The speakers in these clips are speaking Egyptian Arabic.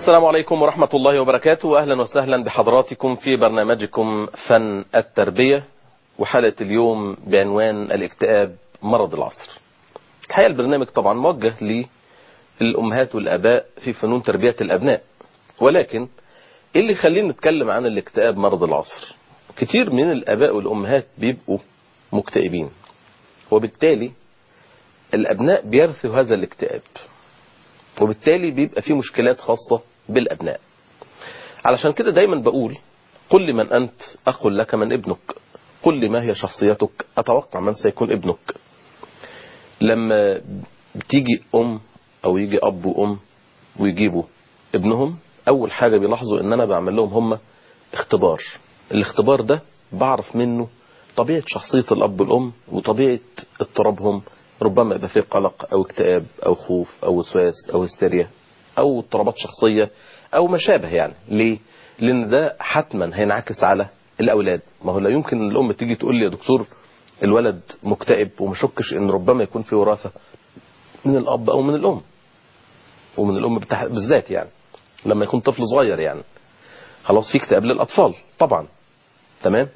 السلام عليكم ورحمة الله وبركاته وأهلا وسهلا بحضراتكم في برنامجكم فن التربية وحلقة اليوم بعنوان الاكتئاب مرض العصر الحقيقة البرنامج طبعا موجه للأمهات والآباء في فنون تربية الأبناء ولكن إيه اللي يخلينا نتكلم عن الاكتئاب مرض العصر كتير من الآباء والأمهات بيبقوا مكتئبين وبالتالي الأبناء بيرثوا هذا الاكتئاب وبالتالي بيبقى في مشكلات خاصة بالأبناء علشان كده دايما بقول قل لي من أنت أقول لك من ابنك قل لي ما هي شخصيتك أتوقع من سيكون ابنك لما بتيجي أم أو يجي أب وأم ويجيبوا ابنهم أول حاجة بيلاحظوا إن أنا بعمل لهم هم اختبار الاختبار ده بعرف منه طبيعة شخصية الأب والأم وطبيعة اضطرابهم ربما يبقى فيه قلق أو اكتئاب أو خوف أو وسواس أو هستيريا أو اضطرابات شخصية أو ما شابه يعني ليه؟ لأن ده حتما هينعكس على الأولاد ما هو لا يمكن الأم تيجي تقول لي يا دكتور الولد مكتئب ومشكش إن ربما يكون في وراثة من الأب أو من الأم ومن الأم بالذات يعني لما يكون طفل صغير يعني خلاص في اكتئاب للأطفال طبعا تمام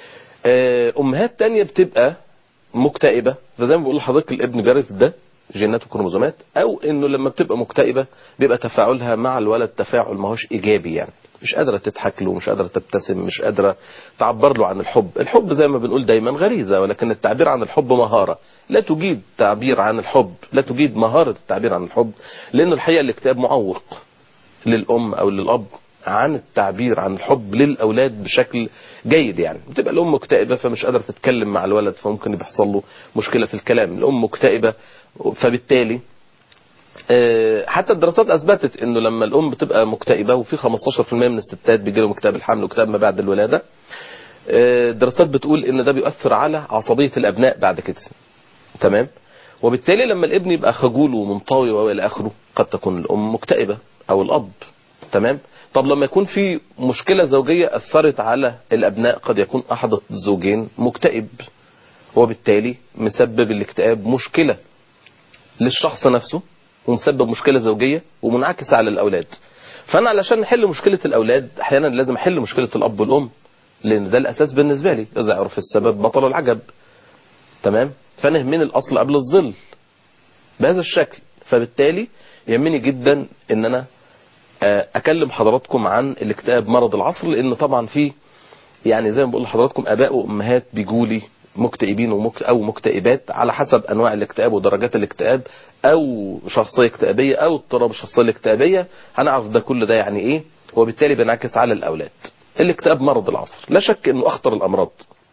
أمهات تانية بتبقى مكتئبة فزي ما بقول لحضرتك الابن بيرث ده جينات وكروموزومات او انه لما بتبقى مكتئبة بيبقى تفاعلها مع الولد تفاعل ما هوش ايجابي يعني مش قادرة تضحك له مش قادرة تبتسم مش قادرة تعبر له عن الحب الحب زي ما بنقول دايما غريزة ولكن التعبير عن الحب مهارة لا تجيد تعبير عن الحب لا تجيد مهارة التعبير عن الحب لأن الحقيقة الاكتئاب معوق للأم أو للأب عن التعبير عن الحب للأولاد بشكل جيد يعني بتبقى الأم مكتئبة فمش قادرة تتكلم مع الولد فممكن يحصل له مشكلة في الكلام الأم مكتئبة فبالتالي حتى الدراسات أثبتت أنه لما الأم بتبقى مكتئبة وفي 15% من الستات بيجي لهم اكتئاب الحمل واكتئاب ما بعد الولادة الدراسات بتقول أن ده بيؤثر على عصبية الأبناء بعد كده تمام وبالتالي لما الابن يبقى خجول ومنطوي والى اخره قد تكون الأم مكتئبة أو الأب تمام طب لما يكون في مشكلة زوجية أثرت على الأبناء قد يكون أحد الزوجين مكتئب وبالتالي مسبب الاكتئاب مشكلة للشخص نفسه ومسبب مشكلة زوجية ومنعكس على الأولاد فأنا علشان نحل مشكلة الأولاد أحيانا لازم أحل مشكلة الأب والأم لأن ده الأساس بالنسبة لي إذا عرف السبب بطل العجب تمام فأنا من الأصل قبل الظل بهذا الشكل فبالتالي يهمني جدا ان انا اكلم حضراتكم عن الاكتئاب مرض العصر لان طبعا في يعني زي ما بقول لحضراتكم اباء وامهات بيجولي مكتئبين ومكت او مكتئبات على حسب انواع الاكتئاب ودرجات الاكتئاب او شخصيه اكتئابيه او اضطراب الشخصيه الاكتئابيه هنعرف ده كل ده يعني ايه وبالتالي بينعكس على الاولاد الاكتئاب مرض العصر لا شك انه اخطر الامراض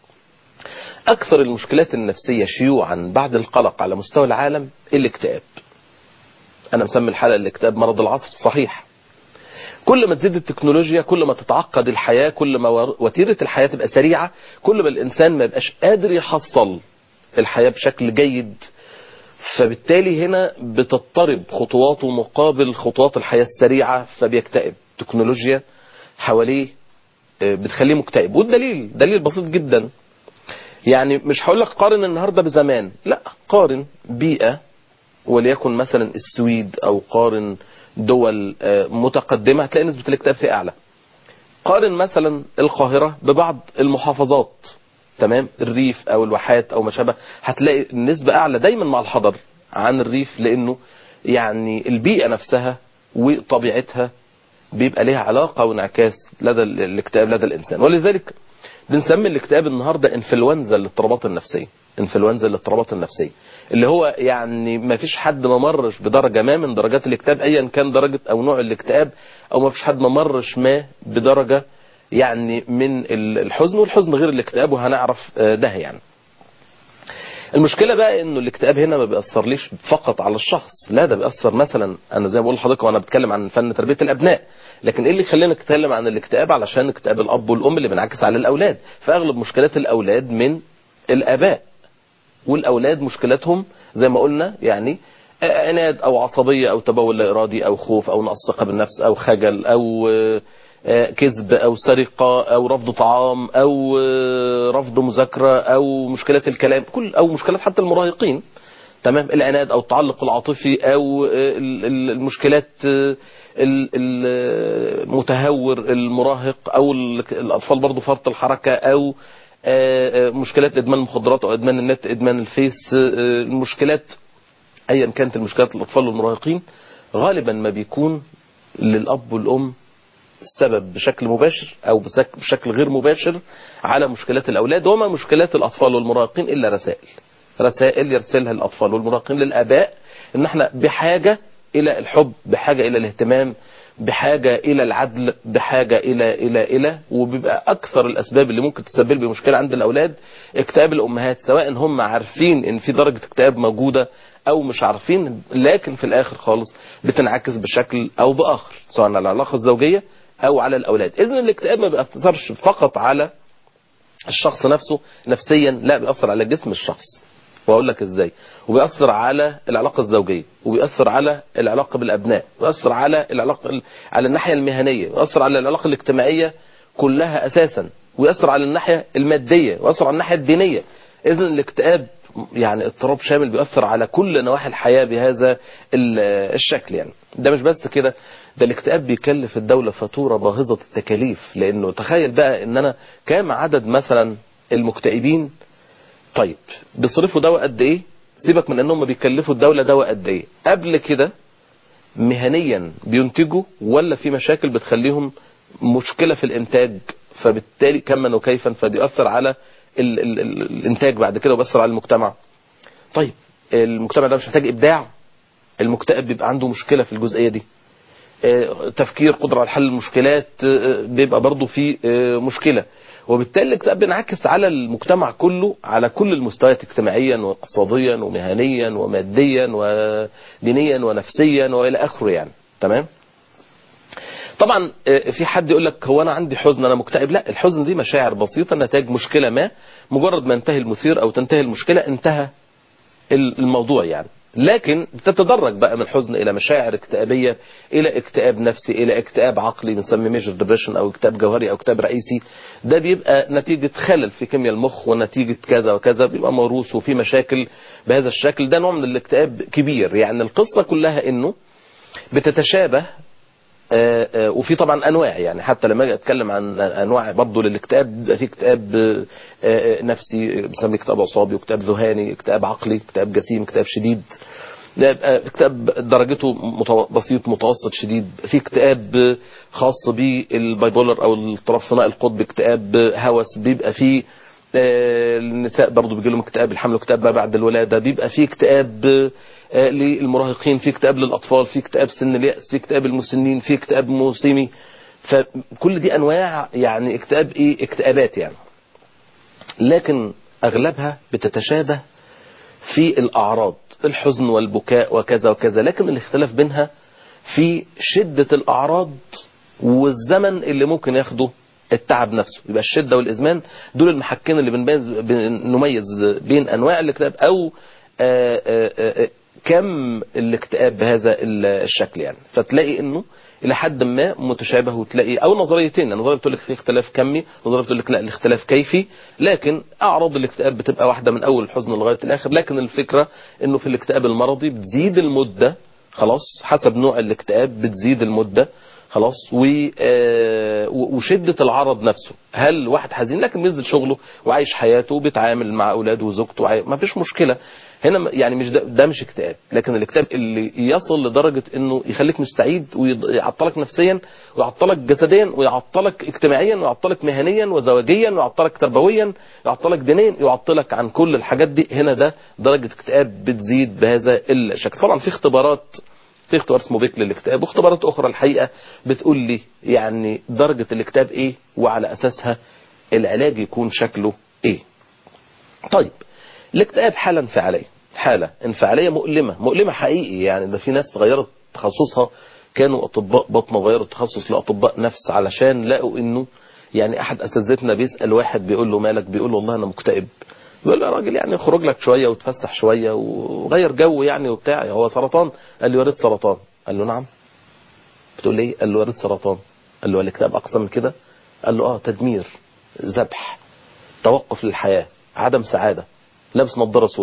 اكثر المشكلات النفسيه شيوعا بعد القلق على مستوى العالم الاكتئاب انا مسمي الحلقه الاكتئاب مرض العصر صحيح كل ما تزيد التكنولوجيا كل ما تتعقد الحياة كل ما وتيرة الحياة تبقى سريعة كل ما الإنسان ما يبقاش قادر يحصل الحياة بشكل جيد فبالتالي هنا بتضطرب خطواته مقابل خطوات الحياة السريعة فبيكتئب تكنولوجيا حواليه بتخليه مكتئب والدليل دليل بسيط جدا يعني مش هقول لك قارن النهاردة بزمان لا قارن بيئة وليكن مثلا السويد او قارن دول متقدمة هتلاقي نسبة الاكتئاب فيها أعلى قارن مثلا القاهرة ببعض المحافظات تمام الريف أو الواحات أو ما شابه هتلاقي النسبة أعلى دايما مع الحضر عن الريف لأنه يعني البيئة نفسها وطبيعتها بيبقى ليها علاقة وانعكاس لدى الاكتئاب لدى الإنسان ولذلك بنسمي الاكتئاب النهاردة انفلونزا للاضطرابات النفسية انفلونزا للاضطرابات النفسية اللي هو يعني ما فيش حد ما مرش بدرجة ما من درجات الاكتئاب ايا كان درجة او نوع الاكتئاب او ما فيش حد ما مرش ما بدرجة يعني من الحزن والحزن غير الاكتئاب وهنعرف ده يعني المشكلة بقى انه الاكتئاب هنا ما بيأثرليش فقط على الشخص لا ده بيأثر مثلا انا زي ما بقول لحضرتك وانا بتكلم عن فن تربية الابناء لكن ايه اللي يخلينا نتكلم عن الاكتئاب علشان اكتئاب الاب والام اللي بينعكس على الاولاد فاغلب مشكلات الاولاد من الاباء والاولاد مشكلتهم زي ما قلنا يعني عناد او عصبية او تبول لا ارادي او خوف او نقص ثقة بالنفس او خجل او كذب او سرقة او رفض طعام او رفض مذاكرة او مشكلات الكلام كل او مشكلات حتى المراهقين تمام العناد او التعلق العاطفي او ال- ال- المشكلات ال- المتهور المراهق او ال- الاطفال برضو فرط الحركه او آه، آه، مشكلات ادمان المخدرات او ادمان النت ادمان الفيس آه، المشكلات ايا كانت المشكلات الاطفال والمراهقين غالبا ما بيكون للاب والام السبب بشكل مباشر او بسك- بشكل غير مباشر على مشكلات الاولاد وما مشكلات الاطفال والمراهقين الا رسائل رسائل يرسلها الاطفال والمراهقين للاباء ان احنا بحاجه الى الحب بحاجه الى الاهتمام بحاجه الى العدل بحاجه الى الى الى وبيبقى اكثر الاسباب اللي ممكن تسبب لي مشكله عند الاولاد اكتئاب الامهات سواء هم عارفين ان في درجه اكتئاب موجوده او مش عارفين لكن في الاخر خالص بتنعكس بشكل او باخر سواء على العلاقه الزوجيه او على الاولاد اذن الاكتئاب ما بيأثرش فقط على الشخص نفسه نفسيا لا بيأثر على جسم الشخص واقول لك ازاي وبيأثر على العلاقة الزوجية وبيأثر على العلاقة بالابناء ويأثر على العلاقة على الناحية المهنية ويأثر على العلاقة الاجتماعية كلها اساسا ويأثر على الناحية المادية ويأثر على الناحية الدينية اذن الاكتئاب يعني اضطراب شامل بيأثر على كل نواحي الحياة بهذا ال- الشكل يعني ده مش بس كده ده الاكتئاب بيكلف الدولة فاتورة باهظة التكاليف لانه تخيل بقى ان انا كام عدد مثلا المكتئبين طيب بيصرفوا دواء قد ايه سيبك من انهم بيكلفوا الدولة دواء قد ايه قبل كده مهنيا بينتجوا ولا في مشاكل بتخليهم مشكلة في الانتاج فبالتالي كما وكيفا فبيأثر على ال ال ال الانتاج بعد كده وبيأثر على المجتمع طيب المجتمع ده مش محتاج ابداع المكتئب بيبقى عنده مشكلة في الجزئية دي آه، تفكير قدرة على حل المشكلات آه، بيبقى برضه في آه، مشكلة وبالتالي الاكتئاب بينعكس على المجتمع كله على كل المستويات اجتماعيا واقتصاديا ومهنيا وماديا ودينيا ونفسيا والى اخره يعني تمام طبعا آه، في حد يقول لك هو انا عندي حزن انا مكتئب لا الحزن دي مشاعر بسيطه نتاج مشكله ما مجرد ما ينتهي المثير او تنتهي المشكله انتهى الموضوع يعني لكن بتتدرج بقى من حزن الى مشاعر اكتئابيه الى اكتئاب نفسي الى اكتئاب عقلي بنسميه ميجر ديبريشن او اكتئاب جوهري او اكتئاب رئيسي ده بيبقى نتيجه خلل في كيمياء المخ ونتيجه كذا وكذا بيبقى موروث وفي مشاكل بهذا الشكل ده نوع من الاكتئاب كبير يعني القصه كلها انه بتتشابه آه، آه، وفي طبعا انواع يعني حتى لما اجي اتكلم عن انواع برضه للاكتئاب بيبقى في اكتئاب آه، آه، نفسي بنسميه اكتئاب عصابي واكتئاب ذهاني اكتئاب عقلي اكتئاب جسيم اكتئاب شديد ده يبقى اكتئاب درجته متو- بسيط متوسط شديد في اكتئاب خاص بالبايبولر او الاضطراب ثنائي القطب اكتئاب هوس بيبقى فيه آه، النساء برضو بيجي لهم اكتئاب الحمل واكتئاب ما بعد الولاده بيبقى في اكتئاب آه، للمراهقين في اكتئاب للاطفال في اكتئاب سن الياس في اكتئاب المسنين في اكتئاب موسمي فكل دي انواع يعني اكتئاب ايه اكتئابات يعني لكن اغلبها بتتشابه في الاعراض الحزن والبكاء وكذا وكذا لكن الاختلاف بينها في شدة الاعراض والزمن اللي ممكن ياخده التعب نفسه يبقى الشدة والإزمان دول المحكين اللي بنميز بن- نميز بين أنواع الاكتئاب أو آه، آه، آه، كم الاكتئاب بهذا ال- الشكل يعني فتلاقي انه الى حد ما متشابه وتلاقي او نظريتين نظريه بتقول لك في اختلاف كمي نظريه بتقول لك لا الاختلاف كيفي لكن اعراض الاكتئاب بتبقى واحده من اول الحزن لغايه الاخر لكن الفكره انه في الاكتئاب المرضي بتزيد المده خلاص حسب نوع الاكتئاب بتزيد المده خلاص و آه، و- وشده العرض نفسه هل واحد حزين لكن بينزل شغله وعايش حياته وبيتعامل مع اولاده وزوجته وعاي- ما فيش مشكله هنا م- يعني مش ده, ده مش اكتئاب لكن الاكتئاب اللي يصل لدرجه انه يخليك مستعيد ويعطلك نفسيا ويعطلك جسديا ويعطلك اجتماعيا ويعطلك مهنيا وزواجيا ويعطلك تربويا يعطلك دينيا يعطلك عن كل الحاجات دي هنا ده درجه اكتئاب بتزيد بهذا الشكل طبعا في اختبارات في اختبار اسمه بيك للاكتئاب واختبارات اخرى الحقيقه بتقول لي يعني درجه الاكتئاب ايه وعلى اساسها العلاج يكون شكله ايه طيب الاكتئاب حاله انفعاليه حاله انفعاليه مؤلمه مؤلمه حقيقي يعني ده في ناس غيرت تخصصها كانوا اطباء بطنه وغيروا التخصص لاطباء نفس علشان لقوا انه يعني احد اساتذتنا بيسال واحد بيقول له مالك بيقول له والله انا مكتئب بيقول له يا راجل يعني اخرج لك شويه وتفسح شويه وغير جو يعني وبتاع هو سرطان قال له يا ريت سرطان قال له نعم بتقول لي ايه قال له يا ريت سرطان قال له الاكتئاب اقسى من كده قال له اه تدمير ذبح توقف للحياه عدم سعاده لابس نظاره سوداء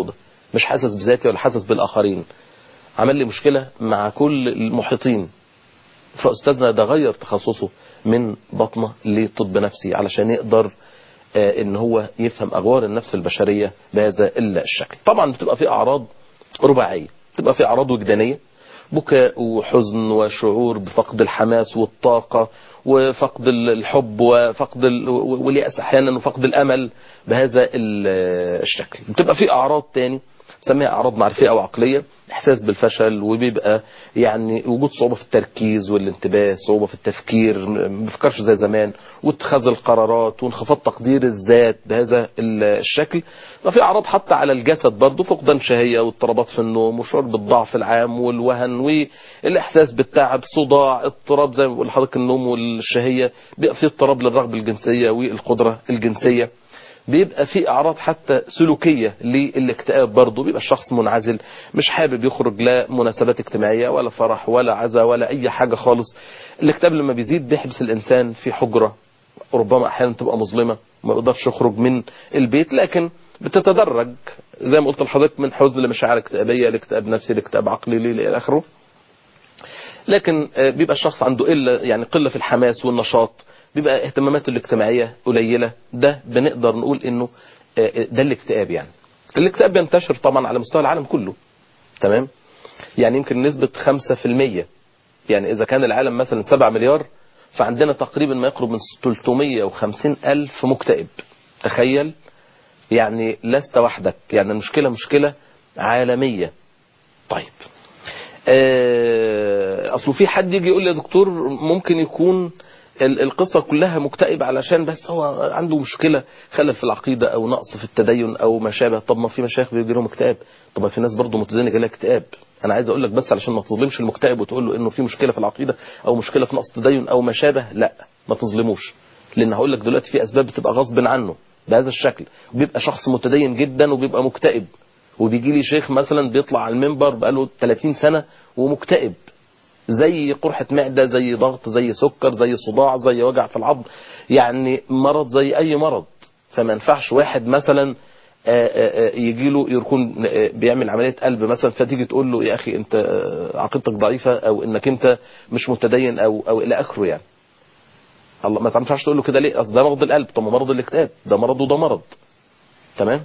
مش حاسس بذاتي ولا حاسس بالاخرين عمل لي مشكله مع كل المحيطين فاستاذنا ده غير تخصصه من بطنه لطب نفسي علشان يقدر آه، ان هو يفهم اغوار النفس البشريه بهذا الشكل طبعا بتبقى في اعراض رباعيه بتبقى في اعراض وجدانيه بكاء وحزن وشعور بفقد الحماس والطاقة وفقد الحب وفقد ال- واليأس أحيانا وفقد الأمل بهذا ال- الشكل بتبقى في أعراض تاني بسميها أعراض معرفية أو عقلية إحساس بالفشل وبيبقى يعني وجود صعوبة في التركيز والانتباه صعوبة في التفكير ما بيفكرش زي زمان واتخاذ القرارات وانخفاض تقدير الذات بهذا ال- الشكل وفي أعراض حتى على الجسد برضه فقدان شهية واضطرابات في النوم وشعور بالضعف العام والوهن والإحساس بالتعب صداع اضطراب زي ما بقول لحضرتك النوم والشهية بيبقى في اضطراب للرغبة الجنسية والقدرة الجنسية بيبقى في اعراض حتى سلوكيه للاكتئاب برضه بيبقى الشخص منعزل مش حابب يخرج لا مناسبات اجتماعيه ولا فرح ولا عزا ولا اي حاجه خالص الاكتئاب لما بيزيد بيحبس الانسان في حجره ربما احيانا تبقى مظلمه ما يقدرش يخرج من البيت لكن بتتدرج زي ما قلت لحضرتك من حزن لمشاعر اكتئابيه لاكتئاب نفسي لاكتئاب عقلي الى اخره لكن آه، بيبقى الشخص عنده قله يعني قله في الحماس والنشاط بيبقى اهتماماته الاجتماعيه قليله ده بنقدر نقول انه آه، ده الاكتئاب يعني الاكتئاب بينتشر طبعا على مستوى العالم كله تمام يعني يمكن نسبه 5% يعني اذا كان العالم مثلا 7 مليار فعندنا تقريبا ما يقرب من 350 الف مكتئب تخيل يعني لست وحدك يعني المشكله مشكله عالميه طيب آه، اصله في حد يجي يقول لي يا دكتور ممكن يكون ال- القصه كلها مكتئب علشان بس هو عنده مشكله خلل في العقيده او نقص في التدين او ما شابه طب ما في مشايخ بيجي لهم اكتئاب طب ما في ناس برضه متدينه جالها اكتئاب انا عايز اقول لك بس علشان ما تظلمش المكتئب وتقول له انه في مشكله في العقيده او مشكله في نقص تدين او ما شابه لا ما تظلموش لان هقول لك دلوقتي في اسباب بتبقى غصب عنه بهذا الشكل بيبقى شخص متدين جدا وبيبقى مكتئب وبيجي لي شيخ مثلا بيطلع على المنبر بقاله 30 سنه ومكتئب زي قرحة معدة زي ضغط زي سكر زي صداع زي وجع في العظم يعني مرض زي أي مرض فما ينفعش واحد مثلا يجي له يكون آه، بيعمل عملية قلب مثلا فتيجي تقول له يا أخي أنت آه، عقيدتك ضعيفة أو إنك أنت مش متدين أو أو إلى آخره يعني الله ما ينفعش تقول له كده ليه أصل ده مرض القلب طب ما مرض الاكتئاب ده مرض وده مرض تمام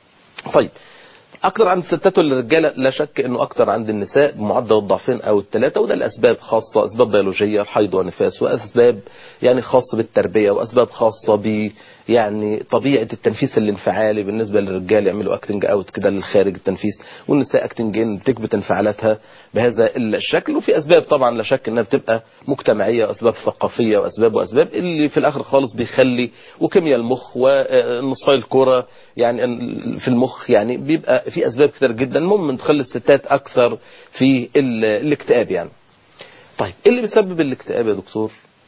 طيب اكتر عند الستات ولا الرجاله لا شك انه اكتر عند النساء بمعدل الضعفين او الثلاثه وده لاسباب خاصه اسباب بيولوجيه الحيض والنفاس واسباب يعني خاصه بالتربيه واسباب خاصه ب يعني طبيعه التنفيس الانفعالي بالنسبه للرجال يعملوا اكتنج اوت كده للخارج التنفيس والنساء اكتنج ان بتكبت انفعالاتها بهذا الشكل وفي اسباب طبعا لا شك انها بتبقى مجتمعيه واسباب ثقافيه واسباب واسباب اللي في الاخر خالص بيخلي وكيمياء المخ ونصاي الكره يعني في المخ يعني بيبقى في اسباب كتير جدا المهم تخلي الستات اكثر في ال- الاكتئاب يعني طيب ايه اللي بيسبب الاكتئاب يا دكتور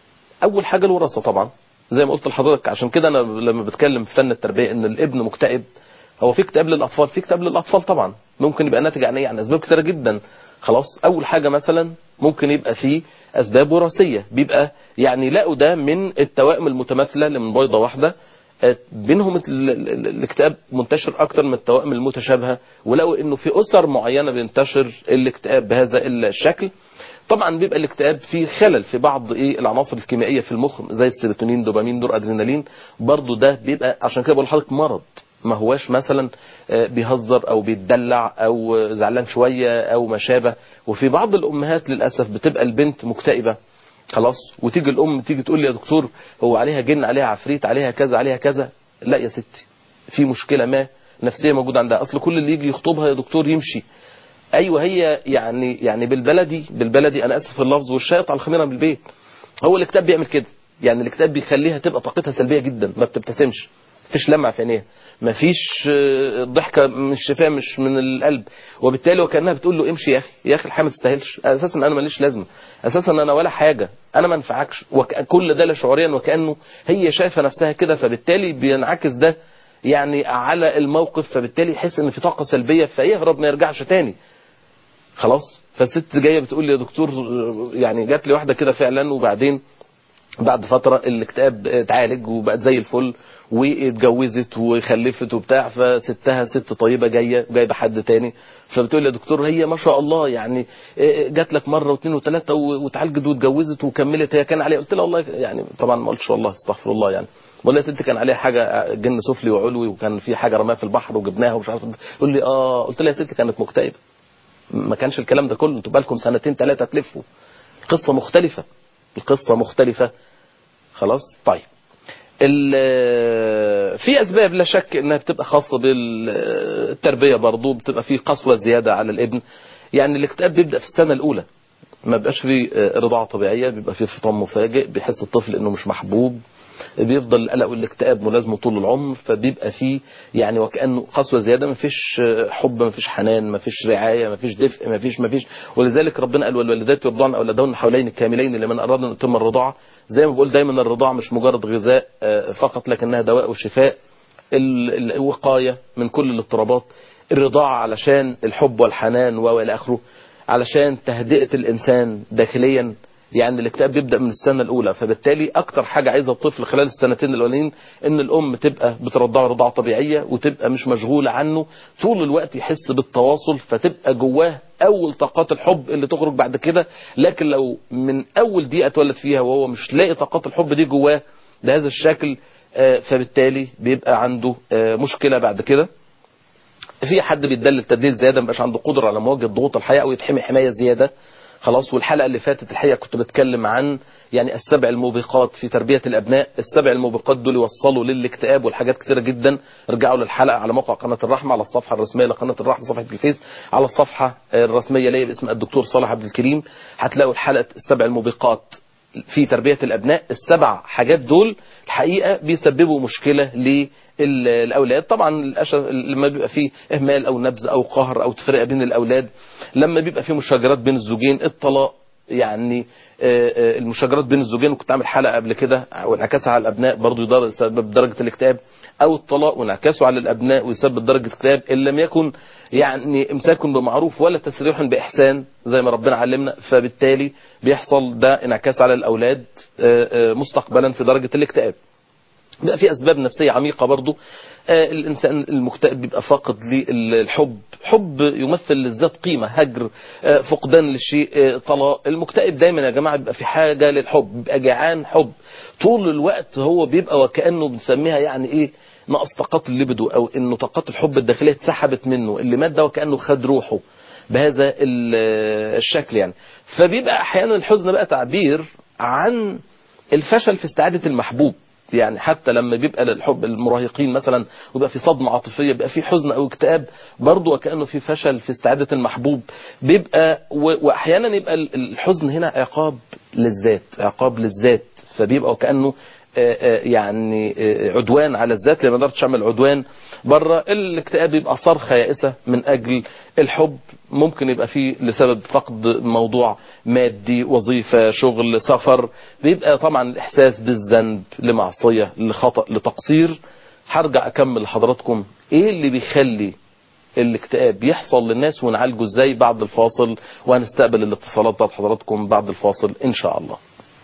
اول حاجه الوراثه طبعا زي ما قلت لحضرتك عشان كده انا لما بتكلم في فن التربيه ان الابن مكتئب هو في اكتئاب للاطفال في اكتئاب للاطفال طبعا ممكن يبقى ناتج عن ايه عن اسباب كتيره جدا خلاص اول حاجه مثلا ممكن يبقى في اسباب وراثيه بيبقى يعني لقوا ده من التوائم المتماثله اللي من بيضه واحده آه، بينهم ال- ال- ال- الاكتئاب منتشر اكتر من التوائم المتشابهه ولقوا انه في اسر معينه بينتشر الاكتئاب بهذا الشكل طبعا بيبقى الاكتئاب فيه خلل في بعض ايه العناصر الكيميائيه في المخ زي السيروتونين دوبامين دور ادرينالين برضو ده بيبقى عشان كده بقول لحضرتك مرض ما هواش مثلا آه، بيهزر او بيتدلع او آه، زعلان شويه او ما شابه وفي بعض الامهات للاسف بتبقى البنت مكتئبه خلاص وتيجي الام تيجي تقول لي يا دكتور هو عليها جن عليها عفريت عليها كذا عليها كذا لا يا ستي في مشكله ما نفسيه موجوده عندها اصل كل اللي يجي يخطبها يا دكتور يمشي ايوه هي يعني يعني بالبلدي بالبلدي انا اسف في اللفظ والشايط على الخميره من البيت هو الاكتئاب بيعمل كده يعني الاكتئاب بيخليها تبقى طاقتها سلبيه جدا ما بتبتسمش مفيش لمع في عينيها مفيش آه، ضحكه مش شفاه مش من القلب وبالتالي وكانها بتقول له امشي يا اخي يا اخي الحياه ما تستاهلش اساسا انا ماليش لازمه اساسا انا ولا حاجه انا ما انفعكش وكل ده لا شعوريا وكانه هي شايفه نفسها كده فبالتالي بينعكس ده يعني على الموقف فبالتالي يحس ان في طاقه سلبيه فيهرب ما يرجعش تاني خلاص فالست جايه بتقول لي يا دكتور يعني جات لي واحده كده فعلا وبعدين بعد فترة الاكتئاب اتعالج وبقت زي الفل واتجوزت وخلفت وبتاع فستها ست طيبة جاية جايبة حد تاني فبتقول لي يا دكتور هي ما شاء الله يعني جات لك مرة واثنين وثلاثة واتعالجت واتجوزت وكملت هي كان عليها قلت لها والله يعني طبعا ما قلتش والله استغفر الله يعني ولا ست كان عليها حاجة جن سفلي وعلوي وكان في حاجة رماها في البحر وجبناها ومش عارف تقول لي اه قلت لها يا ست كانت مكتئبة ما كانش الكلام ده كله انتوا بقالكم سنتين ثلاثة تلفوا القصة مختلفة القصة مختلفة خلاص طيب في اسباب لا شك انها بتبقى خاصة بالتربية برضو بتبقى في قسوة زيادة على الابن يعني الاكتئاب بيبدأ في السنة الاولى ما بيبقاش في رضاعة طبيعية بيبقى في فطام مفاجئ بيحس الطفل انه مش محبوب بيفضل القلق والاكتئاب ملازمه طول العمر فبيبقى فيه يعني وكانه قسوه زياده ما فيش حب ما فيش حنان ما فيش رعايه ما فيش دفء ما فيش ما فيش ولذلك ربنا قال والوالدات يرضعن اولادهن حولين كاملين لمن اراد ان يتم الرضاعه زي ما بقول دايما الرضاعه مش مجرد غذاء فقط لكنها دواء وشفاء الوقايه من كل الاضطرابات الرضاعه علشان الحب والحنان والى اخره علشان تهدئه الانسان داخليا يعني الاكتئاب بيبدا من السنه الاولى فبالتالي اكتر حاجه عايزه الطفل خلال السنتين الاولانيين ان الام تبقى بترضعه رضاعه طبيعيه وتبقى مش مشغوله عنه طول الوقت يحس بالتواصل فتبقى جواه اول طاقات الحب اللي تخرج بعد كده لكن لو من اول دقيقه اتولد فيها وهو مش لاقي طاقات الحب دي جواه بهذا الشكل فبالتالي بيبقى عنده مشكله بعد كده في حد بيتدلل تدليل زياده مبقاش عنده قدره على مواجهه ضغوط الحياه او يتحمي حمايه زياده خلاص والحلقة اللي فاتت الحقيقة كنت بتكلم عن يعني السبع الموبقات في تربية الأبناء السبع الموبقات دول يوصلوا للاكتئاب والحاجات كتيرة جدا ارجعوا للحلقة على موقع قناة الرحمة على الصفحة الرسمية لقناة الرحمة صفحة الفيس على الصفحة الرسمية ليا باسم الدكتور صالح عبد الكريم هتلاقوا الحلقة السبع الموبقات في تربية الأبناء السبع حاجات دول الحقيقة بيسببوا مشكلة للأولاد طبعا لما بيبقى فيه إهمال أو نبذ أو قهر أو تفرقة بين الأولاد لما بيبقى فيه مشاجرات بين الزوجين الطلاق يعني المشاجرات بين الزوجين وكنت عامل حلقة قبل كده وانعكاسها على الأبناء برضو يسبب درجة الاكتئاب أو الطلاق وانعكاسه على الأبناء ويسبب درجة اكتئاب إن لم يكن يعني امساك بمعروف ولا تسريح بإحسان زي ما ربنا علمنا فبالتالي بيحصل ده انعكاس على الأولاد مستقبلا في درجة الاكتئاب بيبقى في أسباب نفسية عميقة برضو الإنسان المكتئب بيبقى فاقد للحب حب يمثل للذات قيمة هجر فقدان للشيء طلاق المكتئب دايما يا جماعة بيبقى في حاجة للحب بيبقى جعان حب طول الوقت هو بيبقى وكأنه بنسميها يعني ايه نقص طاقات الليبدو او انه طاقات الحب الداخلية اتسحبت منه اللي مات ده وكأنه خد روحه بهذا الشكل يعني فبيبقى احيانا الحزن بقى تعبير عن الفشل في استعادة المحبوب يعني حتى لما بيبقى للحب المراهقين مثلا ويبقى في صدمة عاطفية بيبقى في حزن او اكتئاب برضه وكأنه في فشل في استعادة المحبوب بيبقى واحيانا يبقى الحزن هنا عقاب للذات عقاب للذات فبيبقى وكأنه يعني عدوان على الذات لما قدرتش اعمل عدوان بره الاكتئاب يبقى صرخه يائسه من اجل الحب ممكن يبقى فيه لسبب فقد موضوع مادي وظيفه شغل سفر بيبقى طبعا الاحساس بالذنب لمعصيه لخطا لتقصير هرجع اكمل لحضراتكم ايه اللي بيخلي الاكتئاب يحصل للناس ونعالجه ازاي بعد الفاصل وهنستقبل الاتصالات بتاعت حضراتكم بعد الفاصل ان شاء الله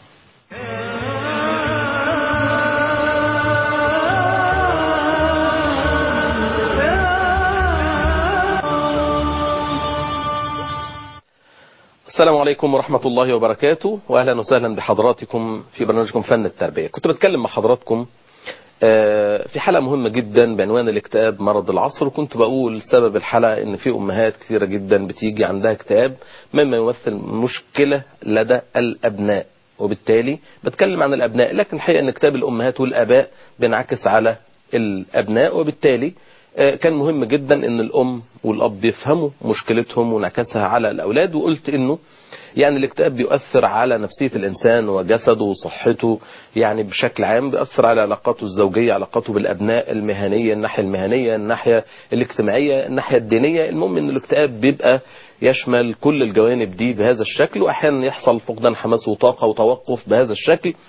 السلام عليكم ورحمة الله وبركاته وأهلا وسهلا بحضراتكم في برنامجكم فن التربية كنت بتكلم مع حضراتكم في حلقة مهمة جدا بعنوان الاكتئاب مرض العصر وكنت بقول سبب الحلقة ان في امهات كثيرة جدا بتيجي عندها اكتئاب مما يمثل مشكلة لدى الابناء وبالتالي بتكلم عن الابناء لكن الحقيقة ان اكتئاب الامهات والاباء بينعكس على الابناء وبالتالي كان مهم جدا ان الام والاب يفهموا مشكلتهم وانعكاسها على الاولاد وقلت انه يعني الاكتئاب بيؤثر على نفسية الانسان وجسده وصحته يعني بشكل عام بيأثر على علاقاته الزوجية علاقاته بالابناء المهنية الناحية المهنية الناحية الاجتماعية الناحية الدينية المهم ان الاكتئاب بيبقى يشمل كل الجوانب دي بهذا الشكل واحيانا يحصل فقدان حماس وطاقة وتوقف بهذا الشكل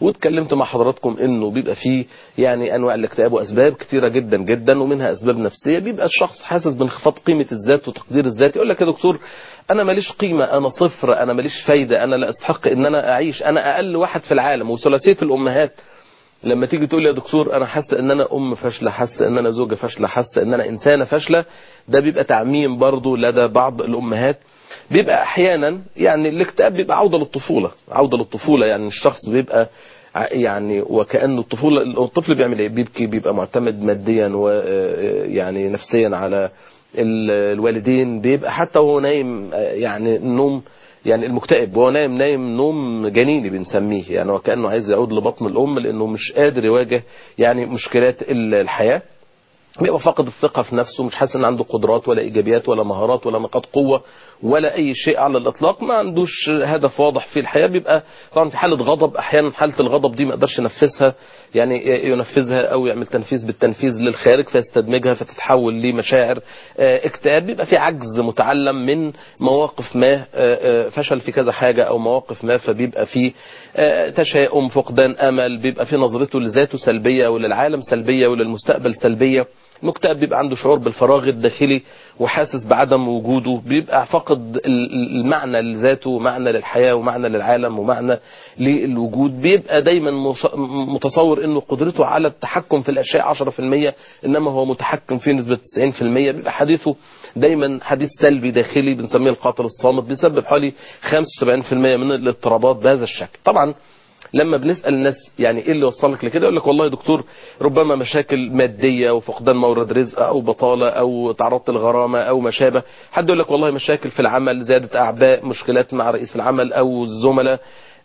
واتكلمت مع حضراتكم انه بيبقى فيه يعني انواع الاكتئاب واسباب كتيره جدا جدا ومنها اسباب نفسيه بيبقى الشخص حاسس بانخفاض قيمه الذات وتقدير الذات يقول لك يا دكتور انا ماليش قيمه انا صفر انا ماليش فايده انا لا استحق ان انا اعيش انا اقل واحد في العالم وثلاثيه الامهات لما تيجي تقول لي يا دكتور انا حاسه ان انا ام فاشله حاسه ان انا زوجه فاشله حاسه ان انا انسانه فاشله ده بيبقى تعميم برضه لدى بعض الامهات بيبقى احيانا يعني الاكتئاب بيبقى عوده للطفوله عوده للطفوله يعني الشخص بيبقى يعني وكانه الطفوله الطفل بيعمل ايه بيبكي بيبقى معتمد ماديا ويعني نفسيا على الوالدين بيبقى حتى وهو نايم يعني النوم يعني المكتئب وهو نايم نايم نوم جنيني بنسميه يعني وكانه عايز يعود لبطن الام لانه مش قادر يواجه يعني مشكلات الحياه بيبقى فاقد الثقة في نفسه مش حاسس ان عنده قدرات ولا ايجابيات ولا مهارات ولا نقاط قوة ولا اي شيء على الاطلاق ما عندوش هدف واضح في الحياة بيبقى طبعا في حالة غضب احيانا حالة الغضب دي ما يقدرش ينفذها يعني ينفذها او يعمل تنفيذ بالتنفيذ للخارج فيستدمجها فتتحول لمشاعر اكتئاب بيبقى في عجز متعلم من مواقف ما فشل في كذا حاجة او مواقف ما فبيبقى في تشاؤم فقدان امل بيبقى في نظرته لذاته سلبية وللعالم سلبية وللمستقبل سلبية المكتئب بيبقى عنده شعور بالفراغ الداخلي وحاسس بعدم وجوده بيبقى فاقد المعنى لذاته ومعنى للحياة ومعنى للعالم ومعنى للوجود بيبقى دايما متصور انه قدرته على التحكم في الاشياء 10% انما هو متحكم في نسبة 90% بيبقى حديثه دايما حديث سلبي داخلي بنسميه القاتل الصامت بيسبب حوالي 75% من الاضطرابات بهذا الشكل طبعا لما بنسال الناس يعني ايه اللي وصلك لكده يقول لك والله يا دكتور ربما مشاكل ماديه وفقدان مورد رزق او بطاله او تعرضت لغرامه او ما شابه حد يقول لك والله مشاكل في العمل زياده اعباء مشكلات مع رئيس العمل او الزملاء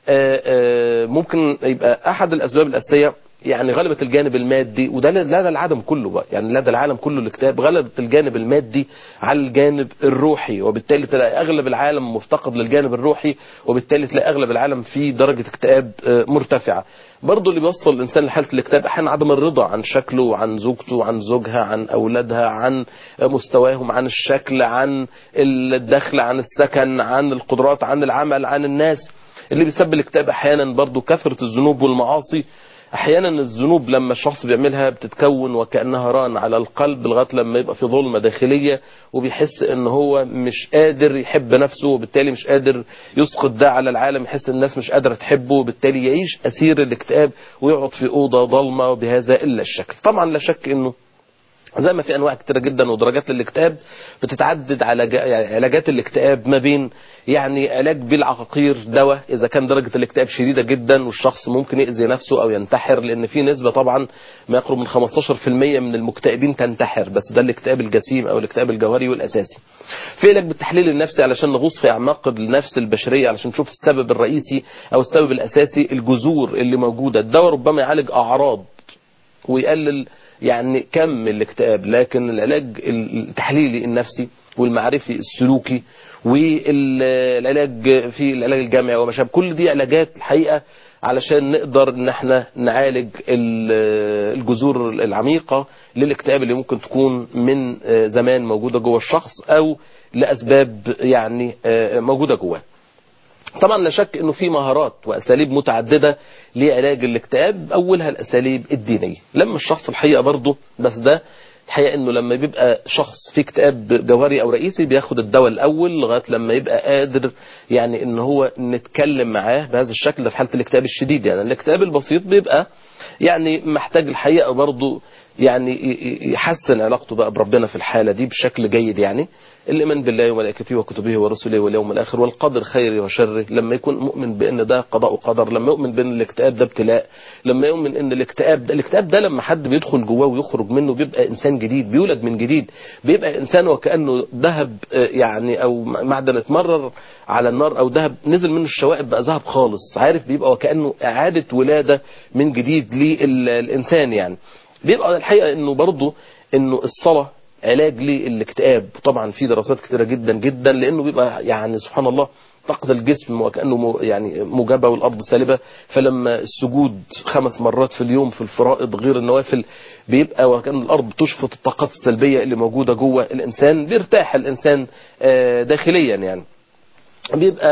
ممكن يبقى احد الاسباب الاساسيه يعني غلبت الجانب المادي وده لدى العالم كله بقى يعني لدى العالم كله الاكتئاب غلبت الجانب المادي على الجانب الروحي وبالتالي تلاقي اغلب العالم مفتقد للجانب الروحي وبالتالي تلاقي اغلب العالم في درجه اكتئاب مرتفعه برضه اللي بيوصل الانسان لحاله الاكتئاب احيانا عدم الرضا عن شكله عن زوجته عن زوجها عن اولادها عن مستواهم عن الشكل عن الدخل عن السكن عن القدرات عن العمل عن الناس اللي بيسبب الاكتئاب احيانا برضه كثره الذنوب والمعاصي احيانا الذنوب لما الشخص بيعملها بتتكون وكانها ران على القلب لغايه لما يبقى في ظلمه داخليه وبيحس ان هو مش قادر يحب نفسه وبالتالي مش قادر يسقط ده على العالم يحس الناس مش قادره تحبه وبالتالي يعيش اسير الاكتئاب ويقعد في اوضه ضلمه بهذا الا الشكل طبعا لا شك انه زي ما في انواع كتيره جدا ودرجات للاكتئاب بتتعدد على يعني علاجات الاكتئاب ما بين يعني علاج بالعقاقير دواء اذا كان درجه الاكتئاب شديده جدا والشخص ممكن يأذي نفسه او ينتحر لان في نسبه طبعا ما يقرب من 15% من المكتئبين تنتحر بس ده الاكتئاب الجسيم او الاكتئاب الجوهري والاساسي. في علاج بالتحليل النفسي علشان نغوص في اعماق النفس البشريه علشان نشوف السبب الرئيسي او السبب الاساسي الجذور اللي موجوده الدواء ربما يعالج اعراض ويقلل يعني كم الاكتئاب لكن العلاج التحليلي النفسي والمعرفي السلوكي والعلاج في العلاج الجامعي وما شابه كل دي علاجات الحقيقه علشان نقدر ان احنا نعالج الجذور العميقه للاكتئاب اللي ممكن تكون من زمان موجوده جوه الشخص او لاسباب يعني موجوده جواه. طبعا لا شك انه في مهارات واساليب متعدده لعلاج الاكتئاب اولها الاساليب الدينيه لما الشخص الحقيقه برضه بس ده الحقيقه انه لما بيبقى شخص في اكتئاب جوهري او رئيسي بياخد الدواء الاول لغايه لما يبقى قادر يعني ان هو نتكلم معاه بهذا الشكل ده في حاله الاكتئاب الشديد يعني الاكتئاب البسيط بيبقى يعني محتاج الحقيقه برضه يعني يحسن علاقته بقى بربنا في الحاله دي بشكل جيد يعني الإيمان بالله وملائكته وكتبه ورسله واليوم الآخر والقدر خيره وشره لما يكون مؤمن بأن ده قضاء وقدر لما يؤمن بأن الاكتئاب ده ابتلاء لما يؤمن أن الاكتئاب ده الاكتئاب ده لما حد بيدخل جواه ويخرج منه بيبقى إنسان جديد بيولد من جديد بيبقى إنسان وكأنه ذهب يعني أو معدن اتمرر على النار أو ذهب نزل منه الشوائب بقى ذهب خالص عارف بيبقى وكأنه إعادة ولادة من جديد للإنسان يعني بيبقى الحقيقة أنه برضه أنه الصلاة علاج للاكتئاب طبعا في دراسات كتيره جدا جدا لانه بيبقى يعني سبحان الله طاقة الجسم وكأنه يعني موجبة والأرض سالبة فلما السجود خمس مرات في اليوم في الفرائض غير النوافل بيبقى وكأن الأرض تشفط الطاقات السلبية اللي موجودة جوه الإنسان بيرتاح الإنسان داخليا يعني بيبقى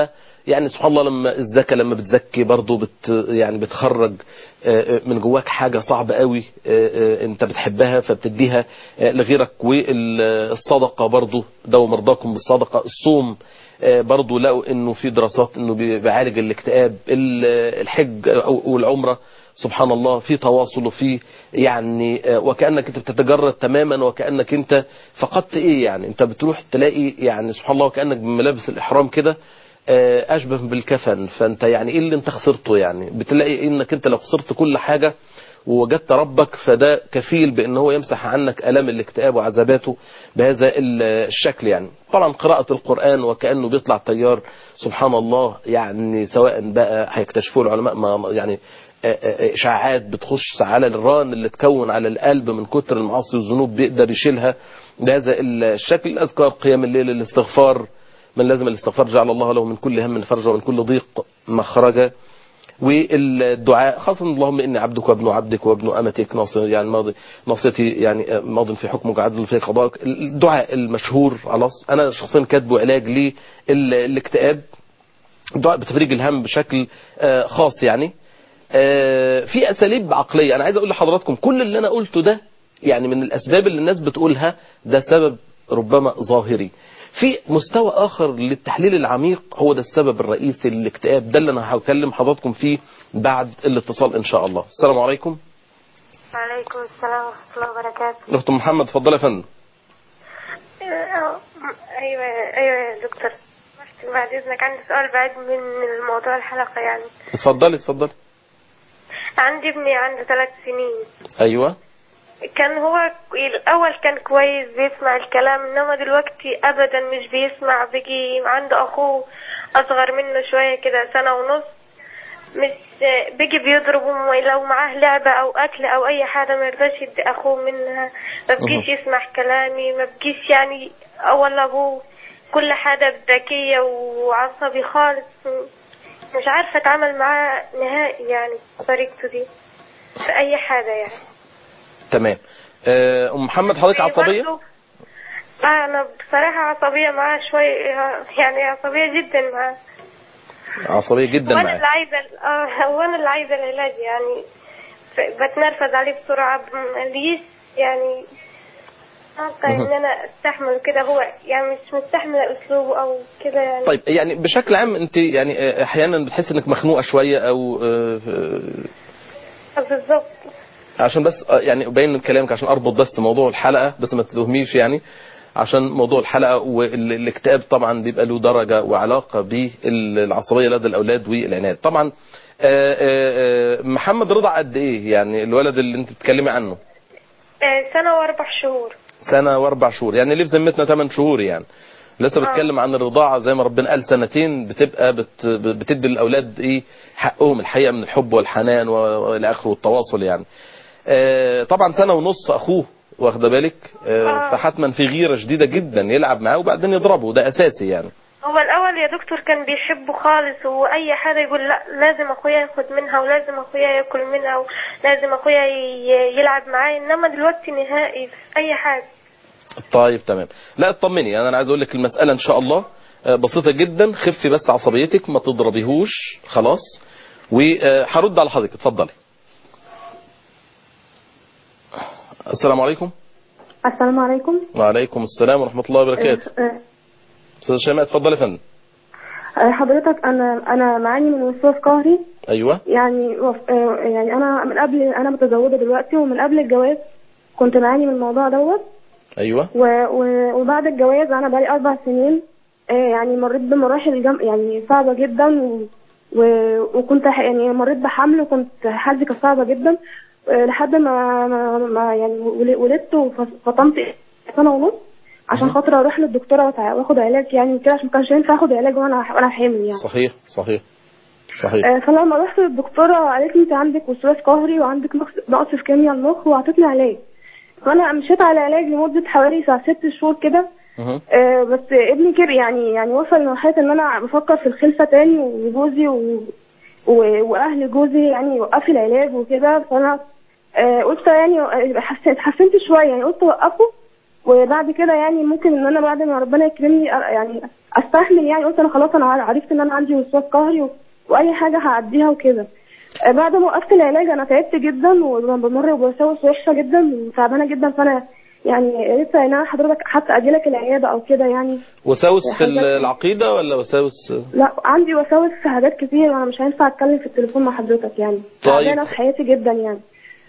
يعني سبحان الله لما الزكاة لما بتزكي برضه بت يعني بتخرج آه، آه، من جواك حاجة صعبة قوي آه، آه، انت بتحبها فبتديها آه، لغيرك والصدقة برضه دو مرضاكم بالصدقة الصوم آه، برضه لقوا انه في دراسات انه بي- بيعالج الاكتئاب ال- الحج أو- والعمرة سبحان الله في تواصل وفي يعني آه، وكأنك انت بتتجرد تماما وكأنك انت فقدت ايه يعني انت بتروح تلاقي يعني سبحان الله وكأنك بملابس الإحرام كده آه، أشبه بالكفن فانت يعني ايه اللي انت خسرته يعني بتلاقي انك انت لو خسرت كل حاجة ووجدت ربك فده كفيل بان هو يمسح عنك الام الاكتئاب وعذاباته بهذا ال- الشكل يعني طبعا قراءة القرآن وكأنه بيطلع تيار سبحان الله يعني سواء بقى هيكتشفوه العلماء ما يعني آه، آه، اشاعات بتخش على الران اللي تكون على القلب من كتر المعاصي والذنوب بيقدر يشيلها بهذا الشكل الاذكار قيام الليل الاستغفار من لازم الاستغفار جعل الله له من كل هم فرجا ومن كل ضيق مخرجا والدعاء خاصة اللهم إني عبدك وابن عبدك وابن أمتك ناصر يعني ماضي ناصيتي يعني ماض في حكمك عدل في قضائك الدعاء المشهور خلاص أنا شخصيا كاتبه علاج للاكتئاب الدعاء بتفريج الهم بشكل آه، خاص يعني آه، في أساليب عقلية أنا عايز أقول لحضراتكم كل اللي أنا قلته ده يعني من الأسباب اللي الناس بتقولها ده سبب ربما ظاهري في مستوى آخر للتحليل العميق هو ده السبب الرئيسي للاكتئاب ده اللي أنا هكلم حضراتكم فيه بعد الاتصال إن شاء الله السلام عليكم وعليكم السلام ورحمة الله وبركاته أخت محمد اتفضل يا فندم آه، أيوة أيوة يا دكتور بعد إذنك عندي سؤال بعيد من موضوع الحلقة يعني اتفضلي اتفضلي عندي ابني عنده ثلاث سنين أيوه كان هو الأول كان كويس بيسمع الكلام إنما دلوقتي أبدا مش بيسمع بيجي عنده أخوه أصغر منه شوية كده سنة ونص مش بيجي بيضربه لو معاه لعبة أو أكل أو أي حاجة ما يرضاش يدي أخوه منها ما بيجيش يسمع كلامي ما بيجيش يعني ولا أبوه كل حاجة ذكية وعصبي خالص مش عارفة أتعامل معاه نهائي يعني بطريقته دي في أي حاجة يعني تمام آه، أم محمد حضرتك عصبية برضو- آه أنا بصراحة عصبية معاه شوية يعني عصبية جدا معاه عصبية جدا وأنا معاك اللي عايزة آه وأنا اللي عايزة العلاج يعني ف- بتنرفز عليه بسرعة مليش يعني حاسة إن أنا أستحمل كده هو يعني مش مستحملة أسلوبه أو كده يعني طيب يعني بشكل عام انت يعني آه، احيانا بتحس انك مخنوقه شويه او آه، آه، بالظبط عشان بس آه، يعني ابين من كلامك عشان اربط بس موضوع الحلقه بس ما تتوهميش يعني عشان موضوع الحلقه والاكتئاب طبعا بيبقى له درجه وعلاقه بالعصبيه لدى الاولاد والعناد طبعا آه، آه، آه، محمد رضع قد ايه يعني الولد اللي انت بتتكلمي عنه آه سنة وأربع شهور سنه واربع شهور يعني ليه في ذمتنا 8 شهور يعني لسه آه. بتكلم عن الرضاعه زي ما ربنا قال سنتين بتبقى بت بتدي الاولاد ايه حقهم الحقيقه من الحب والحنان و- والى اخره والتواصل يعني آه، طبعا سنه ونص اخوه واخده بالك آه، آه. فحتما في غيره شديده جدا يلعب معاه وبعدين يضربه ده اساسي يعني هو الأول يا دكتور كان بيحبه خالص وأي حاجة يقول لا لازم أخويا ياخد منها ولازم أخويا ياكل منها ولازم أخويا ي- يلعب معايا إنما دلوقتي نهائي في أي حاجة طيب تمام لا اطمني انا عايز اقول لك المساله ان شاء الله آه، بسيطه جدا خفي بس عصبيتك ما تضربيهوش خلاص وهرد على حضرتك اتفضلي السلام عليكم السلام عليكم وعليكم السلام ورحمه الله وبركاته آه، استاذ شيماء اتفضلي يا فندم آه، حضرتك انا انا معاني من وسواس قهري ايوه يعني وف- آه، يعني انا من قبل انا متزوجه دلوقتي ومن قبل الجواز كنت بعاني من الموضوع دوت ايوه و- و- وبعد الجواز انا بقالي اربع سنين آه، يعني مريت بمراحل جم... يعني صعبه جدا و... و... وكنت ح- يعني مريت بحمل وكنت حالتي كانت صعبه جدا آه، لحد ما ما, ما يعني ول- ولدت وفطمت سنه ونص عشان مهم. خاطر اروح للدكتوره وتع- واخد علاج يعني كده عشان ما كانش ينفع اخد علاج وانا وانا حامل يعني صحيح صحيح صحيح آه، فلما رحت للدكتوره قالت لي انت عندك وسواس قهري وعندك نقص نقص في كيمياء المخ وعطتني علاج فانا مشيت على علاج لمده حوالي ساعة ست شهور كده مهم. آه، بس ابني كبر يعني يعني وصل لمرحله ان انا بفكر في الخلفه تاني وجوزي و... و... واهل جوزي يعني وقفوا العلاج وكده فانا آه، قلت يعني آه، حسيت حسنت شويه يعني قلت وقفه وبعد كده يعني ممكن ان انا بعد ما ربنا يكرمني أ- يعني استحمل يعني قلت انا خلاص انا عرفت ان انا عندي وسواس قهري و... واي حاجه هعديها وكده آه، بعد ما وقفت العلاج انا تعبت جدا وبمر بوساوس وحشه جدا وتعبانه جدا فانا يعني لسه ان انا حضرتك حتى اجي لك العياده او كده يعني وساوس في حضرتك- العقيدة ولا وساوس لا عندي وساوس في حاجات كتير وانا مش هينفع اتكلم في التليفون مع حضرتك يعني طيب. تعبانه في حياتي جدا يعني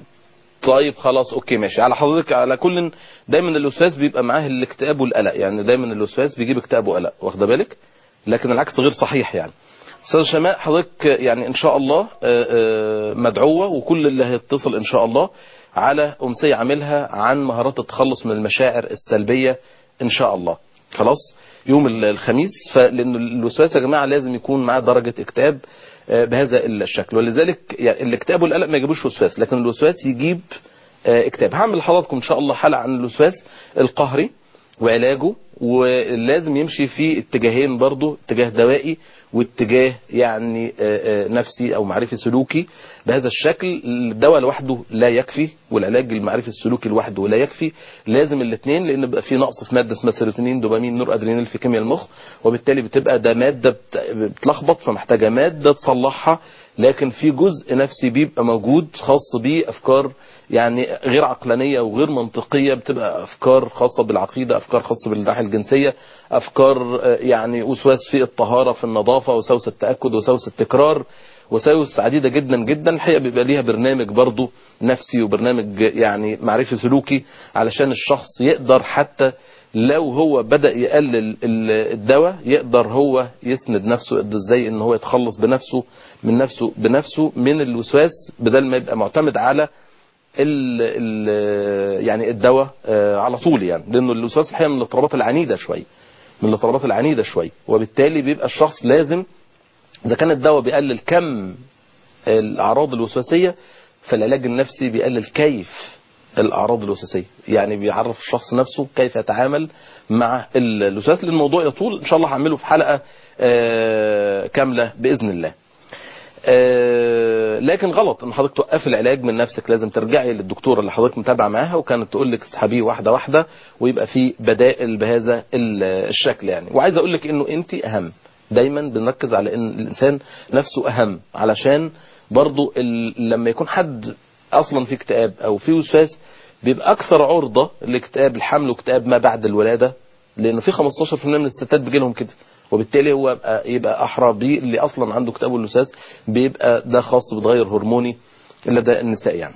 طيب خلاص اوكي ماشي على حضرتك على كل دايما الوسواس بيبقى معاه الاكتئاب والقلق يعني دايما الوسواس بيجيب اكتئاب وقلق واخده بالك لكن العكس غير صحيح يعني استاذ شماء حضرتك يعني ان شاء الله آه، آه، مدعوه وكل اللي هيتصل ان شاء الله على امسيه عاملها عن مهارات التخلص من المشاعر السلبيه ان شاء الله خلاص يوم ال- الخميس فلان الوسواس يا جماعه لازم يكون معاه درجه اكتئاب آه، بهذا الشكل ولذلك يعني الاكتئاب والقلق ما يجيبوش وسواس لكن الوسواس يجيب آه، اكتئاب هعمل لحضراتكم ان شاء الله حلقه عن الوسواس القهري وعلاجه ولازم يمشي في اتجاهين برضه اتجاه دوائي واتجاه يعني آه، آه، نفسي او معرفي سلوكي بهذا الشكل الدواء لوحده لا يكفي والعلاج المعرفي السلوكي لوحده لا يكفي لازم الاثنين لان بيبقى في نقص في ماده اسمها سيروتونين دوبامين نور ادرينال في كيمياء المخ وبالتالي بتبقى ده ماده بت- بتلخبط فمحتاجه ماده تصلحها لكن في جزء نفسي بيبقى موجود خاص بيه افكار يعني غير عقلانيه وغير منطقيه بتبقى افكار خاصه بالعقيده افكار خاصه بالناحيه الجنسيه افكار آه، يعني وسواس في الطهاره في النظافه وسوس التاكد وسوس التكرار وساوس عديدة جدا جدا الحقيقة بيبقى ليها برنامج برضو نفسي وبرنامج يعني معرفي سلوكي علشان الشخص يقدر حتى لو هو بدأ يقلل ال- الدواء يقدر هو يسند نفسه يقدر ازاي ان هو يتخلص بنفسه من نفسه بنفسه من الوسواس بدل ما يبقى معتمد على ال ال يعني الدواء آه، على طول يعني لانه الوسواس الحقيقه من الاضطرابات العنيده شويه من الاضطرابات العنيده شويه وبالتالي بيبقى الشخص لازم اذا كان الدواء بيقلل كم الاعراض الوسواسيه فالعلاج النفسي بيقلل كيف الاعراض الوسواسيه يعني بيعرف الشخص نفسه كيف يتعامل مع ال- الوسواس لان الموضوع يطول ان شاء الله هعمله في حلقه آه، كامله باذن الله آه، لكن غلط ان حضرتك توقفي العلاج من نفسك لازم ترجعي للدكتوره اللي حضرتك متابعه معاها وكانت تقول لك اسحبيه واحده واحده ويبقى في بدائل بهذا ال- الشكل يعني وعايز اقول لك انه انت اهم دايما بنركز على ان الانسان نفسه اهم علشان برضو ال... لما يكون حد اصلا في اكتئاب او في وسواس بيبقى اكثر عرضه لاكتئاب الحمل واكتئاب ما بعد الولاده لانه في 15% من الستات بيجي لهم كده وبالتالي هو يبقى, يبقى احرى بيه اللي اصلا عنده اكتئاب والوسواس بيبقى ده خاص بتغير هرموني لدى النساء يعني.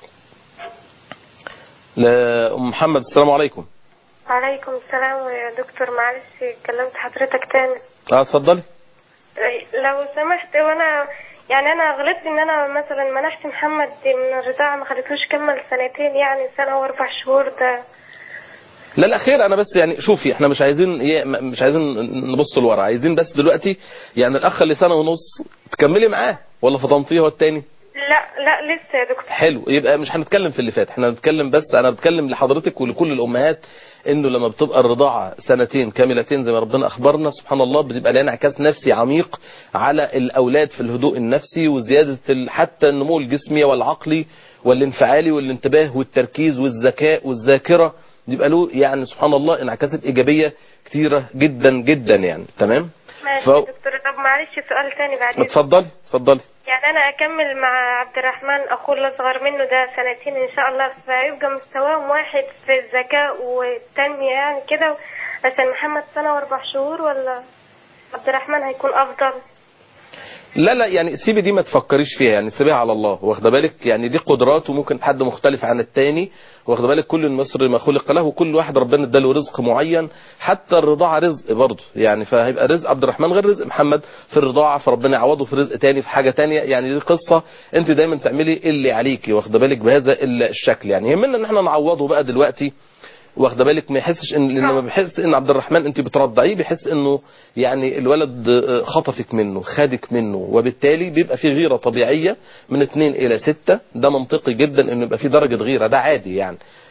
لا ام محمد السلام عليكم. وعليكم السلام يا دكتور معلش كلمت حضرتك تاني اه اتفضلي. لو سمحت وانا يعني انا غلطت ان انا مثلا منحت محمد من الرضاعة ما خليتوش كمل سنتين يعني سنة واربع شهور ده لا لا خير انا بس يعني شوفي احنا مش عايزين ايه م- مش عايزين نبص لورا عايزين بس دلوقتي يعني الاخ اللي سنه ونص تكملي معاه ولا فطمتيه هو التاني لا لا لسه يا دكتور حلو يبقى مش هنتكلم في اللي فات احنا هنتكلم بس انا بتكلم لحضرتك ولكل الامهات انه لما بتبقى الرضاعه سنتين كاملتين زي ما ربنا اخبرنا سبحان الله بتبقى لها انعكاس نفسي عميق على الاولاد في الهدوء النفسي وزياده ال- حتى النمو الجسمي والعقلي والانفعالي والانتباه والتركيز والذكاء والذاكره بيبقى له يعني سبحان الله انعكاسات ايجابيه كتيره جدا جدا يعني تمام ماشي ف- يا دكتور طب معلش سؤال تاني بعدين اتفضلي اتفضلي يعني انا اكمل مع عبد الرحمن اخوه الاصغر منه ده سنتين ان شاء الله فيبقى مستواهم واحد في الذكاء والتنمية يعني كده عشان محمد سنة واربع شهور ولا عبد الرحمن هيكون افضل لا لا يعني سيبي دي ما تفكريش فيها يعني سيبيها على الله واخده بالك يعني دي قدرات وممكن حد مختلف عن التاني واخده بالك كل المصري ما خلق له وكل واحد ربنا اداله رزق معين حتى الرضاعه رزق برضه يعني فهيبقى رزق عبد الرحمن غير رزق محمد في الرضاعه فربنا يعوضه في رزق تاني في حاجه تانية يعني دي قصه انت دايما تعملي اللي عليكي واخده بالك بهذا الشكل يعني يهمنا ان احنا نعوضه بقى دلوقتي واخده بالك ما يحسش ان لما بيحس ان عبد الرحمن انت بترضعيه بيحس انه يعني الولد آه، خطفك منه خدك منه وبالتالي بيبقى في غيره طبيعيه من اثنين الى ستة ده منطقي جدا انه يبقى في درجه غيره ده عادي يعني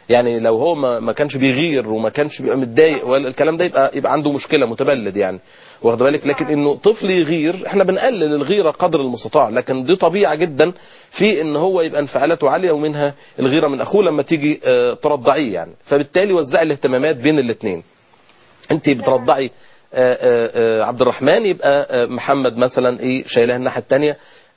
يعني لو هو ما, ما كانش بيغير وما كانش بيبقى متضايق ولا الكلام ده يبقى يبقى عنده مشكله متبلد يعني واخد بالك لكن انه طفل يغير احنا بنقلل الغيره قدر المستطاع لكن دي طبيعه جدا في ان هو يبقى انفعالاته عاليه ومنها الغيره من اخوه لما تيجي آه، ترضعيه يعني فبالتالي وزعي الاهتمامات بين الاثنين انت بترضعي آه، آه، آه، عبد الرحمن يبقى آه، محمد مثلا ايه شايلاه الناحيه الثانيه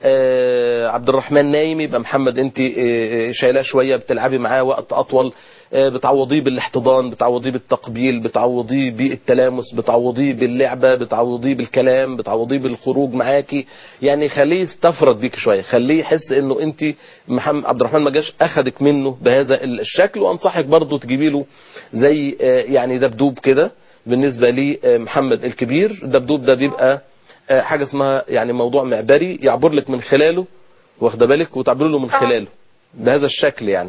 عبد الرحمن نايم يبقى محمد انت آه، آه، شايلاه شويه بتلعبي معاه وقت اطول آه، بتعوضيه بالاحتضان بتعوضيه بالتقبيل بتعوضيه بالتلامس بتعوضيه باللعبه بتعوضيه بالكلام بتعوضيه بالخروج معاكي يعني خليه يستفرد بيك شويه خليه يحس انه انت محمد عبد الرحمن ما جاش اخدك منه بهذا الشكل وانصحك برضه تجيبي له زي آه، يعني دبدوب كده بالنسبه لمحمد الكبير الدبدوب ده بيبقى آه، حاجه اسمها يعني موضوع معبري يعبر لك من خلاله واخده بالك وتعبر له من آه. خلاله بهذا الشكل يعني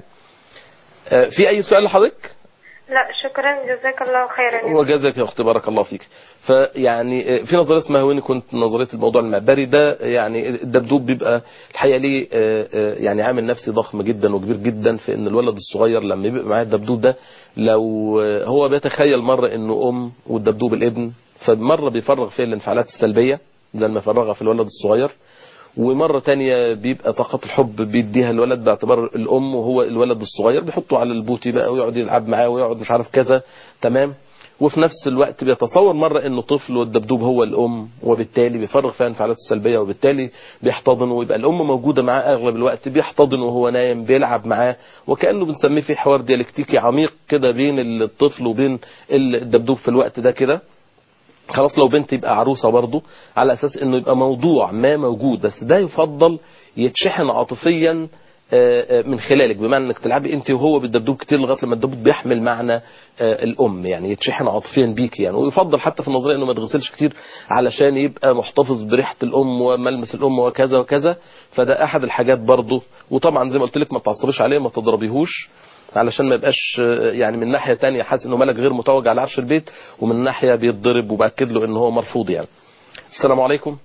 آه، في اي سؤال لحضرتك لا شكرا جزاك الله خيرا وجزاك يا اختي بارك الله فيك فيعني آه، في نظريه اسمها وين كنت نظريه الموضوع المعبري ده يعني الدبدوب بيبقى الحقيقه ليه آه، آه، يعني عامل نفسي ضخم جدا وكبير جدا في ان الولد الصغير لما يبقى معاه الدبدوب ده لو آه، هو بيتخيل مره انه ام والدبدوب الابن فمره بيفرغ فيها الانفعالات السلبيه زي ما فرغها في الولد الصغير ومرة تانية بيبقى طاقة الحب بيديها الولد باعتبار الأم وهو الولد الصغير بيحطه على البوتي بقى ويقعد يلعب معاه ويقعد مش عارف كذا تمام وفي نفس الوقت بيتصور مرة انه طفل والدبدوب هو الام وبالتالي بيفرغ فيها انفعالاته السلبية وبالتالي بيحتضن ويبقى الام موجودة معاه اغلب الوقت بيحتضن وهو نايم بيلعب معاه وكأنه بنسميه في حوار ديالكتيكي عميق كده بين الطفل وبين الدبدوب في الوقت ده كده خلاص لو بنت يبقى عروسة برضه على أساس أنه يبقى موضوع ما موجود بس ده يفضل يتشحن عاطفيا آه، آه، من خلالك بمعنى انك تلعبي انت وهو بالدبدوب كتير لغايه لما الدبدوب بيحمل معنى آه، الام يعني يتشحن عاطفيا بيكي يعني ويفضل حتى في النظريه انه ما يتغسلش كتير علشان يبقى محتفظ بريحه الام وملمس الام وكذا وكذا فده احد الحاجات برضه وطبعا زي ما قلت لك ما تعصبيش عليه ما تضربيهوش علشان ما يبقاش آه، يعني من ناحيه تانية حاسس انه ملك غير متوج على عرش البيت ومن ناحيه بيتضرب وباكد له ان هو مرفوض يعني السلام عليكم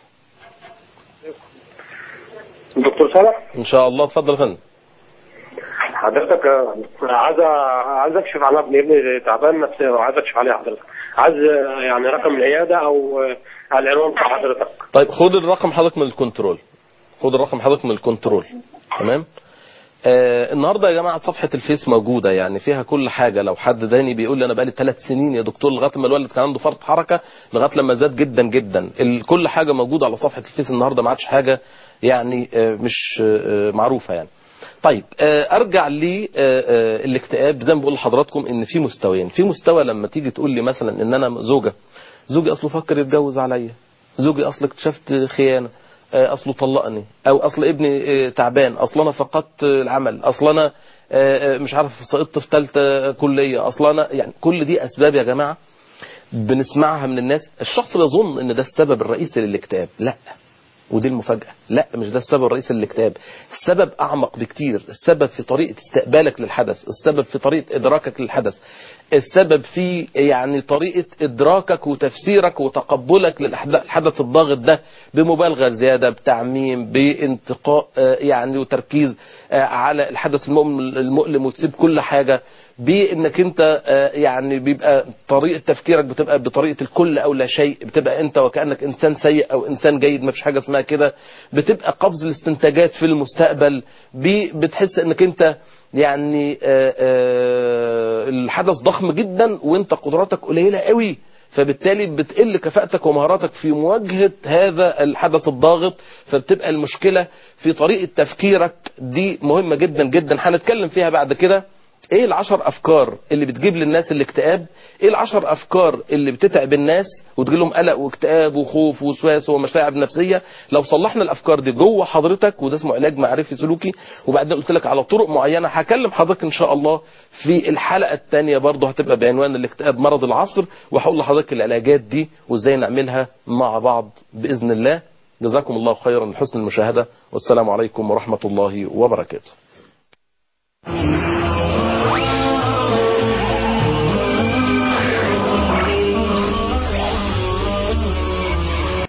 دكتور صالح ان شاء الله اتفضل يا فندم حضرتك آه، عايز عايز اكشف على ابني ابني تعبان نفسيا وعايز اكشف عليه حضرتك عايز آه، يعني رقم العياده او آه، العنوان بتاع حضرتك طيب خد الرقم حضرتك من الكنترول خد الرقم حضرتك من الكنترول تمام آه النهارده يا جماعه صفحه الفيس موجوده يعني فيها كل حاجه لو حد تاني بيقول لي انا بقالي ثلاث سنين يا دكتور لغايه ما الولد كان عنده فرط حركه لغايه لما زاد جدا جدا ال- كل حاجه موجوده على صفحه الفيس النهارده ما عادش حاجه يعني آه مش آه معروفه يعني طيب آه، ارجع للاكتئاب زي ما بقول لحضراتكم ان في مستويين في مستوى لما تيجي تقول لي مثلا ان انا زوجه زوجي اصله فكر يتجوز عليا زوجي اصل اكتشفت خيانه آه، اصله طلقني او اصل ابني آه، تعبان اصل انا فقدت العمل اصل انا آه، آه، مش عارف سقطت في ثالثه كليه اصل انا يعني كل دي اسباب يا جماعه بنسمعها من الناس الشخص بيظن ان ده السبب الرئيسي للاكتئاب لا ودي المفاجأة لا مش ده السبب الرئيسي للاكتئاب السبب أعمق بكتير السبب في طريقة استقبالك للحدث السبب في طريقة إدراكك للحدث السبب في يعني طريقة إدراكك وتفسيرك وتقبلك للحدث الضاغط ده بمبالغة زيادة بتعميم بانتقاء آه، يعني وتركيز آه، على الحدث المؤلم المؤلم وتسيب كل حاجة بانك انت آه، يعني بيبقى طريقه تفكيرك بتبقى بطريقه الكل او لا شيء بتبقى انت وكانك انسان سيء او انسان جيد ما فيش حاجه اسمها كده بتبقى قفز الاستنتاجات في المستقبل ب- بتحس انك انت يعني آه، آه، الحدث ضخم جدا وانت قدراتك قليله قوي فبالتالي بتقل كفاءتك ومهاراتك في مواجهة هذا الحدث الضاغط فبتبقى المشكلة في طريقة تفكيرك دي مهمة جدا جدا هنتكلم فيها بعد كده ايه العشر افكار اللي بتجيب للناس الاكتئاب ايه العشر افكار اللي بتتعب الناس وتجيب لهم قلق واكتئاب وخوف ووسواس ومشاعر نفسيه لو صلحنا الافكار دي جوه حضرتك وده اسمه علاج معرفي سلوكي وبعدين قلت لك على طرق معينه هكلم حضرتك ان شاء الله في الحلقه الثانيه برضه هتبقى بعنوان الاكتئاب مرض العصر وهقول لحضرتك العلاجات دي وازاي نعملها مع بعض باذن الله جزاكم الله خيرا لحسن المشاهده والسلام عليكم ورحمه الله وبركاته